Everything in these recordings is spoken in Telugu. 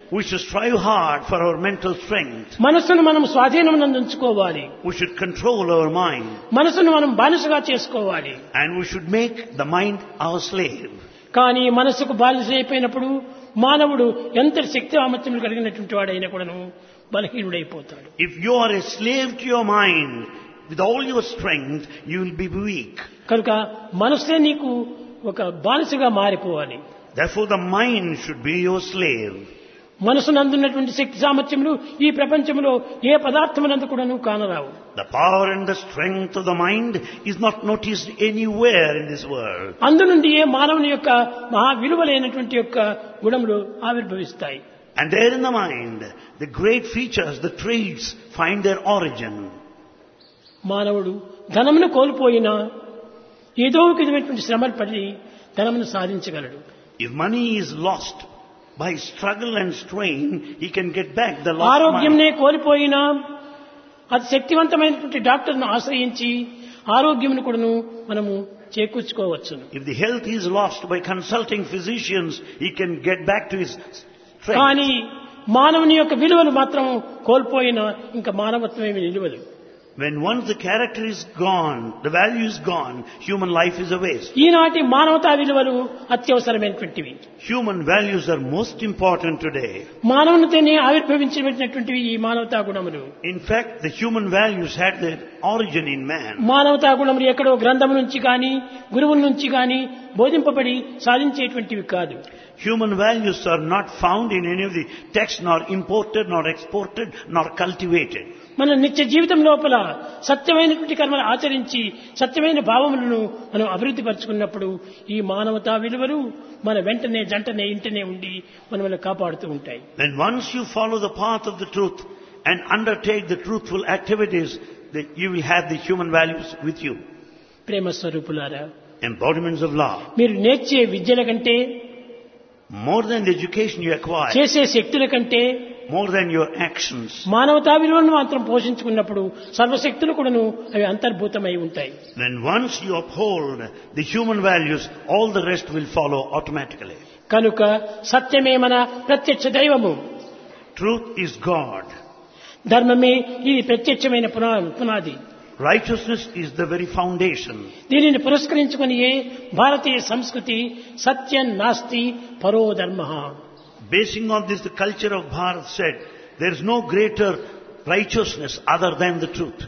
We should strive hard for our mental strength. మనస్సును మనం స్వాధీనం ఉంచుకోవాలి We should control our mind. మనసును మనం బానిసగా చేసుకోవాలి And we should make the mind our slave. కానీ మనసుకు బానిస అయిపోయినప్పుడు మానవుడు ఎంత శక్తి సామర్థ్యములు కలిగినటువంటి వాడైనా కూడాను బలహీనుడైపోతాడు If you are a slave to your mind, with all your strength, you will be weak. కనుక మనసే నీకు ఒక బానిసగా మారిపోవాలి Therefore the mind should be your slave. మనసు నందున్నటువంటి శక్తి సామర్థ్యములు ఈ ప్రపంచంలో ఏ పదార్థమునందు కూడాను కానరావు The power and the strength of the mind is not noticed anywhere in this world. అందు నుండి ఏ మానవుని యొక్క మహా విలువలైనటువంటి యొక్క గుణములు ఆవిర్భవిస్తాయి And there in the mind, the great features, the traits find their origin. మానవుడు ధనమును కోల్పోయినా ఏదో ఒక విధమైనటువంటి శ్రమలు పడి ధనమును సాధించగలడు If money is lost by struggle and strain, he can get back the lost money. ఆరోగ్యంనే కోల్పోయినా అది శక్తివంతమైనటువంటి డాక్టర్ను ఆశ్రయించి ఆరోగ్యమును కూడాను మనము చేకూర్చుకోవచ్చును If the health is lost by consulting physicians, he can get back to his strength. కానీ మానవుని యొక్క విలువలు మాత్రం కోల్పోయినా ఇంకా మానవత్వమేమి నిలువదు When once the character is gone, the value is gone, human life is a waste. ఈనాటి మానవతా విలువలు అత్యవసరమైనటువంటివి Human values are most important today. మానవునితోనే ఆవిర్భవించబడినటువంటివి ఈ మానవతా గుణములు In fact, the human values had their origin in man. మానవతా గుణములు ఎక్కడో గ్రంథం నుంచి కానీ గురువుల నుంచి కానీ బోధింపబడి సాధించేటువంటివి కాదు Human values are not found in any of the texts, nor imported, nor exported, nor cultivated. మన నిత్య జీవితం లోపల సత్యమైనటువంటి కర్మలు ఆచరించి సత్యమైన భావములను మనం అభివృద్ధి పరుచుకున్నప్పుడు ఈ మానవతా విలువలు మన వెంటనే జంటనే ఇంటనే ఉండి మనల్ని కాపాడుతూ ఉంటాయి When once you follow the path of the truth and undertake the truthful activities, that you will have the human values with you. ప్రేమ స్వరూపులారా Embodiments of love. మీరు నేర్చే విద్యల కంటే More than the education you acquire, చేసే శక్తుల కంటే more than your actions. మానవతా విలువలను మాత్రం పోషించుకున్నప్పుడు సర్వశక్తులు కూడాను అవి అంతర్భూతమై ఉంటాయి When once you uphold the human values, all the rest will follow automatically. కనుక సత్యమే మన ప్రత్యక్ష దైవము Truth is God. ధర్మమే ఇది ప్రత్యక్షమైన పునా పునాది Righteousness is the very foundation. దీనిని పురస్కరించుకుని భారతీయ సంస్కృతి సత్యం నాస్తి పరో ధర్మ Basing on this, the culture of Bharat said, there is no greater righteousness other than the truth.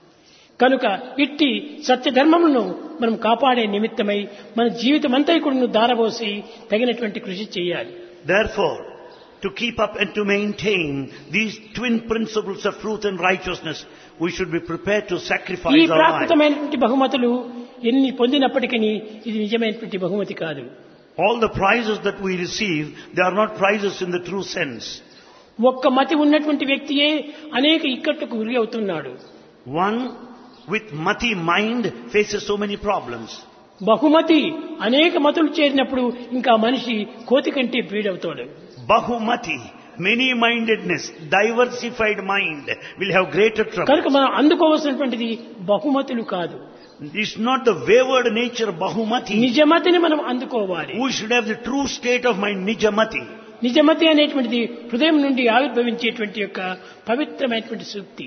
కనుక ఇట్టి సత్య ధర్మములను మనం కాపాడే నిమిత్తమై మన జీవితం అంతా కూడా దారబోసి తగినటువంటి కృషి చేయాలి Therefore, to keep up and to maintain these twin principles of truth and righteousness, we should be prepared to ఈ sacrifice our lives. ప్రాకృతమైనటువంటి బహుమతులు ఎన్ని పొందినప్పటికీ ఇది నిజమైనటువంటి బహుమతి కాదు All the prizes that we receive, they are not prizes in the true sense. ఒక్క మతి ఉన్నటువంటి వ్యక్తియే అనేక ఇక్కట్టుకు గురి అవుతున్నాడు One with mati mind faces so many problems. బహుమతి అనేక మతులు చేరినప్పుడు ఇంకా మనిషి కోతి కంటే పీడవుతాడు Bahumati, many-mindedness, diversified mind will have greater trouble. కనుక మనం అందుకోవాల్సినటువంటిది బహుమతులు కాదు It's not the wayward nature Bahumati. నిజమతిని మనం అందుకోవాలి We should have the true state of mind, Nijamati. నిజమతి అనేటువంటిది హృదయం నుండి ఆవిర్భవించేటువంటి యొక్క పవిత్రమైనటువంటి సూక్తి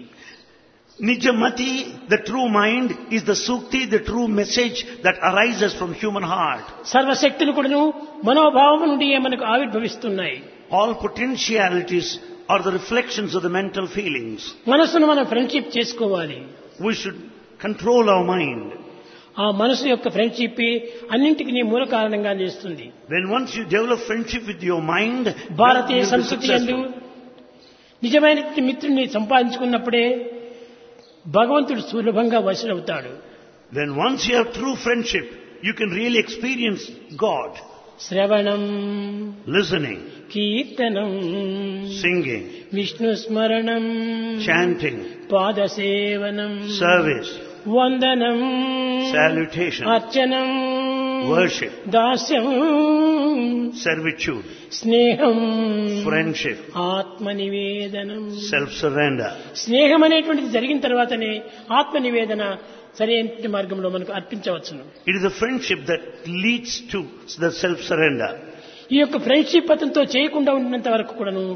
Nijamati, the true mind, is the sukti, the true message that arises from human heart. సర్వశక్తులు కూడాను మనోభావం నుండి మనకు ఆవిర్భవిస్తున్నాయి All potentialities are the reflections of the mental feelings. మనసును మనం ఫ్రెండ్షిప్ చేసుకోవాలి We should control our mind. ఆ మనసు యొక్క ఫ్రెండ్షిప్ అన్నింటికి మూల కారణంగా చేస్తుంది When once you develop friendship with your mind, Bharatiya you will be సంస్కృతి ఎందు successful. నిజమైన మిత్రుడిని సంపాదించుకున్నప్పుడే భగవంతుడు సులభంగా వశులవుతాడు When once you have true friendship, you can really experience God. శ్రవణం Listening, కీర్తనం singing, విష్ణు స్మరణం chanting, పాదసేవనం service, వందనం salutation, అర్చనం worship, దాస్యం servitude, స్నేహం friendship, ఆత్మ నివేదనం self-surrender. స్నేహం అనేటువంటిది జరిగిన తర్వాతనే ఆత్మ నివేదన సరైన మార్గంలో మనకు అర్పించవచ్చును It is a friendship that leads to the self-surrender. ఈ యొక్క ఫ్రెండ్షిప్ అతనితో చేయకుండా ఉన్నంత వరకు కూడాను